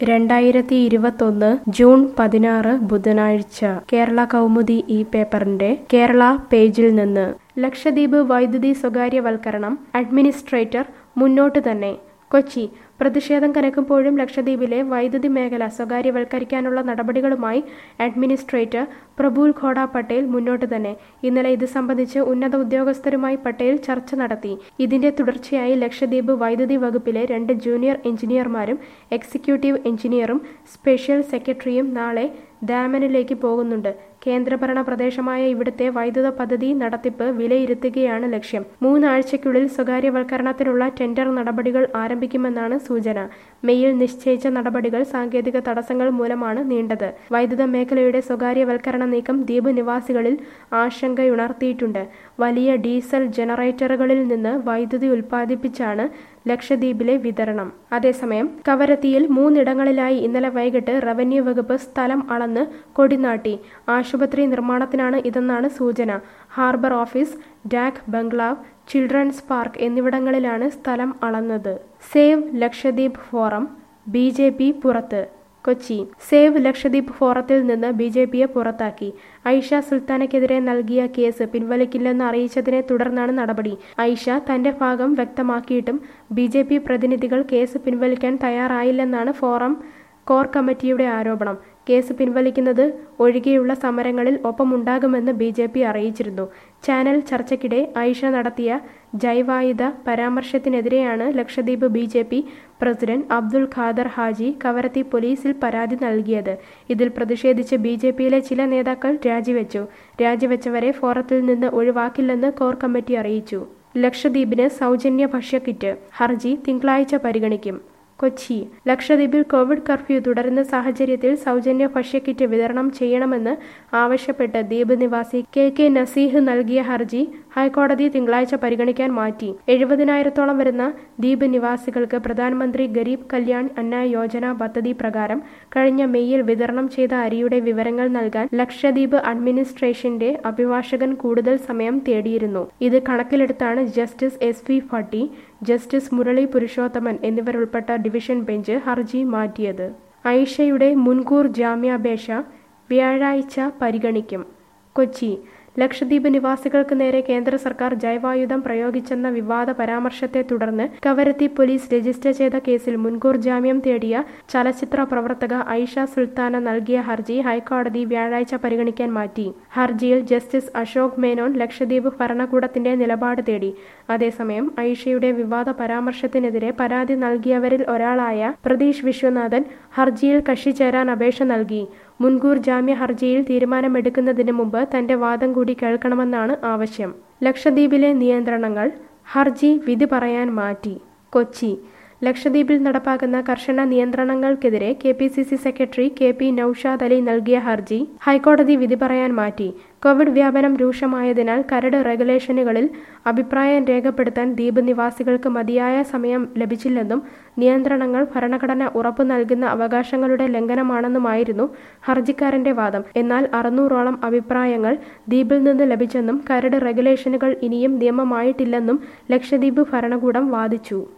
രണ്ടായിരത്തി ഇരുപത്തൊന്ന് ജൂൺ പതിനാറ് ബുധനാഴ്ച കേരള കൗമുദി ഈ പേപ്പറിന്റെ കേരള പേജിൽ നിന്ന് ലക്ഷദ്വീപ് വൈദ്യുതി സ്വകാര്യവൽക്കരണം അഡ്മിനിസ്ട്രേറ്റർ മുന്നോട്ട് തന്നെ കൊച്ചി പ്രതിഷേധം കനക്കുമ്പോഴും ലക്ഷദ്വീപിലെ വൈദ്യുതി മേഖല സ്വകാര്യവൽക്കരിക്കാനുള്ള നടപടികളുമായി അഡ്മിനിസ്ട്രേറ്റർ പ്രബൂൽ ഖോഡ പട്ടേൽ മുന്നോട്ട് തന്നെ ഇന്നലെ ഇത് സംബന്ധിച്ച് ഉന്നത ഉദ്യോഗസ്ഥരുമായി പട്ടേൽ ചർച്ച നടത്തി ഇതിന്റെ തുടർച്ചയായി ലക്ഷദ്വീപ് വൈദ്യുതി വകുപ്പിലെ രണ്ട് ജൂനിയർ എഞ്ചിനീയർമാരും എക്സിക്യൂട്ടീവ് എഞ്ചിനീയറും സ്പെഷ്യൽ സെക്രട്ടറിയും നാളെ ഡാമനിലേക്ക് പോകുന്നുണ്ട് കേന്ദ്രഭരണ പ്രദേശമായ ഇവിടുത്തെ വൈദ്യുത പദ്ധതി നടത്തിപ്പ് വിലയിരുത്തുകയാണ് ലക്ഷ്യം മൂന്നാഴ്ചയ്ക്കുള്ളിൽ സ്വകാര്യവൽക്കരണത്തിനുള്ള ടെൻഡർ നടപടികൾ ആരംഭിക്കുമെന്നാണ് സൂചന മെയ്യിൽ നിശ്ചയിച്ച നടപടികൾ സാങ്കേതിക തടസ്സങ്ങൾ മൂലമാണ് നീണ്ടത് വൈദ്യുത മേഖലയുടെ സ്വകാര്യവൽക്കരണ നീക്കം ദ്വീപ് നിവാസികളിൽ ആശങ്കയുണർത്തിയിട്ടുണ്ട് വലിയ ഡീസൽ ജനറേറ്ററുകളിൽ നിന്ന് വൈദ്യുതി ഉൽപ്പാദിപ്പിച്ചാണ് ലക്ഷദ്വീപിലെ വിതരണം അതേസമയം കവരത്തിയിൽ മൂന്നിടങ്ങളിലായി ഇന്നലെ വൈകിട്ട് റവന്യൂ വകുപ്പ് സ്ഥലം അളന്ന് കൊടിനാട്ടി ആശുപത്രി നിർമ്മാണത്തിനാണ് ഇതെന്നാണ് സൂചന harbour office dak bungalow children's park എന്നിവിടങ്ങളിലാണ് സ്ഥലം അളന്നത് save Lakshadweep forum B J P പുറത്ത് കൊച്ചി സേവ് ലക്ഷദ്വീപ് ഫോറത്തിൽ നിന്ന് ബി ജെ പിയെ പുറത്താക്കി ഐഷ സുൽത്താനയ്ക്കെതിരെ നൽകിയ കേസ് പിൻവലിക്കില്ലെന്ന് അറിയിച്ചതിനെ തുടർന്നാണ് നടപടി ഐഷ തന്റെ ഭാഗം വ്യക്തമാക്കിയിട്ടും ബി ജെ പി പ്രതിനിധികൾ കേസ് പിൻവലിക്കാൻ തയ്യാറായില്ലെന്നാണ് ഫോറം കോർ കമ്മിറ്റിയുടെ ആരോപണം കേസ് പിൻവലിക്കുന്നത് ഒഴികെയുള്ള സമരങ്ങളിൽ ഒപ്പമുണ്ടാകുമെന്ന് ബി ജെ പി അറിയിച്ചിരുന്നു ചാനൽ ചർച്ചയ്ക്കിടെ ഐഷ നടത്തിയ ജൈവായുധ പരാമർശത്തിനെതിരെയാണ് Lakshadweep B J P president Abdul Khader Haji Kavaratti പോലീസിൽ പരാതി നൽകിയത് ഇതിൽ പ്രതിഷേധിച്ച് ബി ജെ പിയിലെ ചില നേതാക്കൾ രാജിവെച്ചു രാജിവെച്ചവരെ ഫോറത്തിൽ നിന്ന് ഒഴിവാക്കില്ലെന്ന് കോർ കമ്മിറ്റി അറിയിച്ചു ലക്ഷദ്വീപിന് സൗജന്യ ഭക്ഷ്യക്കിറ്റ് ഹർജി തിങ്കളാഴ്ച പരിഗണിക്കും കൊച്ചി ലക്ഷദ്വീപിൽ കോവിഡ് കർഫ്യൂ തുടരുന്ന സാഹചര്യത്തിൽ സൗജന്യ ഭക്ഷ്യക്കിറ്റ് വിതരണം ചെയ്യണമെന്ന് ആവശ്യപ്പെട്ട് ദ്വീപ് നിവാസി കെ കെ നസീഹ് നൽകിയ ഹർജി ഹൈക്കോടതി തിങ്കളാഴ്ച പരിഗണിക്കാൻ മാറ്റി എഴുപതിനായിരത്തോളം വരുന്ന ദ്വീപ് നിവാസികൾക്ക് പ്രധാനമന്ത്രി ഗരീബ് കല്യാൺ അന്ന യോജന പദ്ധതി പ്രകാരം കഴിഞ്ഞ മെയ്യിൽ വിതരണം ചെയ്ത അരിയുടെ വിവരങ്ങൾ നൽകാൻ ലക്ഷദ്വീപ് അഡ്മിനിസ്ട്രേഷന്റെ അഭിഭാഷകൻ കൂടുതൽ സമയം തേടിയിരുന്നു ഇത് കണക്കിലെടുത്താണ് justice S V Bhatti justice Murali Purushothaman എന്നിവരുൾപ്പെട്ട ഡിവിഷൻ ബെഞ്ച് ഹർജി മാറ്റിയത് ഐഷയുടെ മുൻകൂർ ജാമ്യാപേക്ഷ വ്യാഴാഴ്ച പരിഗണിക്കും കൊച്ചി ലക്ഷദ്വീപ് നിവാസികൾക്ക് നേരെ കേന്ദ്ര സർക്കാർ ജൈവായുധം പ്രയോഗിച്ചെന്ന വിവാദ പരാമർശത്തെ തുടർന്ന് കവരത്തി പോലീസ് രജിസ്റ്റർ ചെയ്ത കേസിൽ മുൻകൂർ ജാമ്യം തേടിയ ചലച്ചിത്ര പ്രവർത്തക ഐഷ സുൽത്താന നൽകിയ ഹർജി ഹൈക്കോടതി വ്യാഴാഴ്ച പരിഗണിക്കാൻ മാറ്റി ഹർജിയിൽ ജസ്റ്റിസ് അശോക് മേനോൻ ലക്ഷദ്വീപ് ഭരണകൂടത്തിന്റെ നിലപാട് തേടി അതേസമയം ഐഷയുടെ വിവാദ പരാമർശത്തിനെതിരെ പരാതി നൽകിയവരിൽ ഒരാളായ പ്രതീഷ് വിശ്വനാഥൻ ഹർജിയിൽ കക്ഷി ചേരാൻ അപേക്ഷ നൽകി മുൻകൂർ ജാമ്യ ഹർജിയിൽ തീരുമാനമെടുക്കുന്നതിന് മുമ്പ് തന്റെ വാദം കൂടി കേൾക്കണമെന്നാണ് ആവശ്യം ലക്ഷദ്വീപിലെ നിയന്ത്രണങ്ങൾ ഹർജി വിധി പറയാൻ മാറ്റി കൊച്ചി ലക്ഷദ്വീപിൽ നടപ്പാക്കുന്ന കർശന നിയന്ത്രണങ്ങൾക്കെതിരെ K P C C secretary K P Noushad Ali നൽകിയ ഹർജി ഹൈക്കോടതി വിധി പറയാൻ മാറ്റി കോവിഡ് വ്യാപനം രൂക്ഷമായതിനാൽ കരട് റെഗുലേഷനുകളിൽ അഭിപ്രായം രേഖപ്പെടുത്താൻ ദ്വീപ് നിവാസികൾക്ക് മതിയായ സമയം ലഭിച്ചില്ലെന്നും നിയന്ത്രണങ്ങൾ ഭരണഘടന ഉറപ്പു നൽകുന്ന അവകാശങ്ങളുടെ ലംഘനമാണെന്നുമായിരുന്നു ഹർജിക്കാരന്റെ വാദം എന്നാൽ അറുന്നൂറോളം അഭിപ്രായങ്ങൾ ദ്വീപിൽ നിന്ന് ലഭിച്ചെന്നും കരട് റെഗുലേഷനുകൾ ഇനിയും നിയമമായിട്ടില്ലെന്നും ലക്ഷദ്വീപ് ഭരണകൂടം വാദിച്ചു